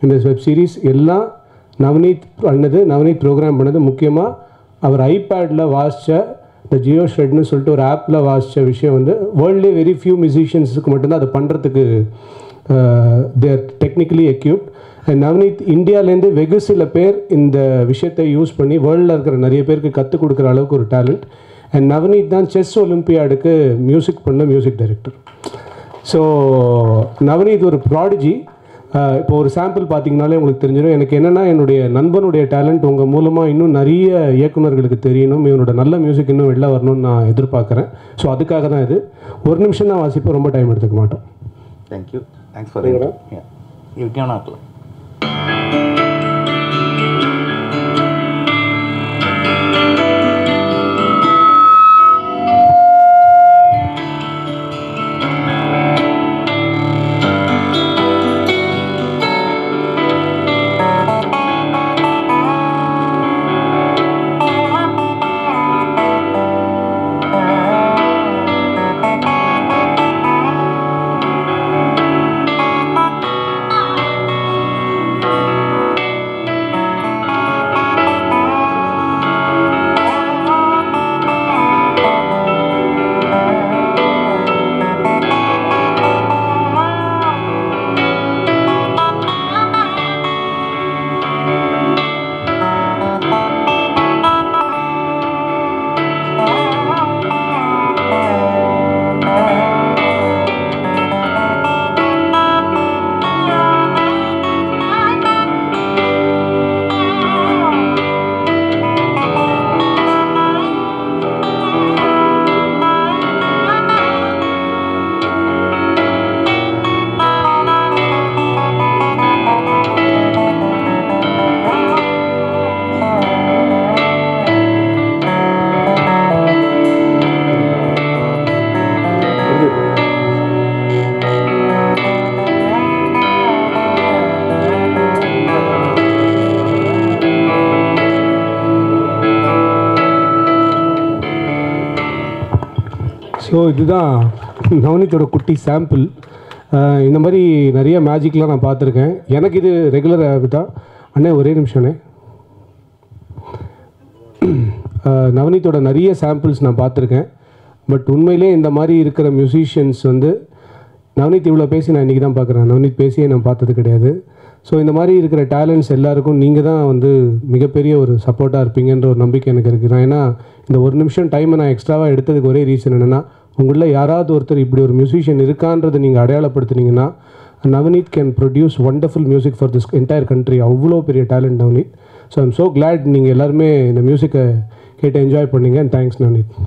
இந்த web series எல்லாம் நவநீத் பண்ணது நவநீத் ப்ரோக்ராம் பண்ணது முக்கியமாக அவர் ஐபேடில் வாசித்த இந்த ஜியோ ஷ்ரெட்னு சொல்லிட்டு ஒரு ஆப்பில் வாசித்த விஷயம் வந்து வேர்ல்ட்லேயே வெரி ஃபியூ மியூசிஷியன்ஸுக்கு மட்டும்தான் அதை பண்ணுறதுக்கு they're technically equipped and Navneeth இந்தியாவிலேருந்து வெகு சில பேர் இந்த விஷயத்தை யூஸ் பண்ணி வேர்ல்டில் இருக்கிற நிறைய பேருக்கு கற்றுக் கொடுக்குற அளவுக்கு ஒரு டேலண்ட் அண்ட் நவநீத் தான் செஸ் ஒலிம்பியாடுக்கு மியூசிக் பண்ண மியூசிக் டைரக்டர் ஸோ நவநீத் ஒரு ப்ராடிஜி இப்போ ஒரு சாம்பிள் பார்த்தீங்கனாலே உங்களுக்கு தெரிஞ்சிடும் எனக்கு என்னென்னா என்னுடைய நண்பனுடைய டேலண்ட் உங்கள் மூலமாக இன்னும் நிறைய இயக்குனர்களுக்கு தெரியணும் இவனோட நல்ல மியூசிக் இன்னும் வெளில வரணும்னு நான் எதிர்பார்க்குறேன் ஸோ அதுக்காக தான் இது ஒரு நிமிஷம் தான் வாசிப்பேன் ரொம்ப டைம் எடுத்துக்க மாட்டோம் thank you thanks for you can apply so இதுதான் நவனித்தோட குட்டி சாம்பிள் இந்த மாதிரி நிறைய மேஜிக்லாம் நான் பார்த்துருக்கேன் எனக்கு இது ரெகுலர் ஹேபிட்டா அண்ணே ஒரே நிமிஷம்ண்ணே அஹ், நவனித்தோட நிறைய சாம்பிள்ஸ் நான் பார்த்துருக்கேன் பட் உண்மையிலே இந்த மாதிரி இருக்கிற மியூசிஷியன்ஸ் வந்து நவனித் இவ்வளோ பேசி நான் இன்றைக்கி தான் பார்க்குறேன் நவனித் பேசியே நான் பார்த்தது கிடையாது ஸோ இந்த மாதிரி இருக்கிற டேலண்ட்ஸ் எல்லாருக்கும் நீங்கள் தான் வந்து மிகப்பெரிய ஒரு சப்போர்ட்டாக இருப்பீங்கன்ற ஒரு நம்பிக்கை எனக்கு இருக்குது நான் ஏன்னா இந்த ஒரு நிமிஷம் டைமை நான் எக்ஸ்ட்ராவாக எடுத்ததுக்கு ஒரே ரீசன் என்னென்னா உங்களில் யாராவது ஒருத்தர் இப்படி ஒரு மியூசிஷியன் இருக்கான்றதை நீங்கள் அடையாளப்படுத்துனீங்கன்னா Navneeth can produce wonderful music for this entire country அவ்வளோ பெரிய talent Navneeth so I'm so glad நீங்கள் எல்லாருமே இந்த மியூசிக்கை கேட்டு என்ஜாய் பண்ணீங்க அண்ட் தேங்க்ஸ் நவனீத்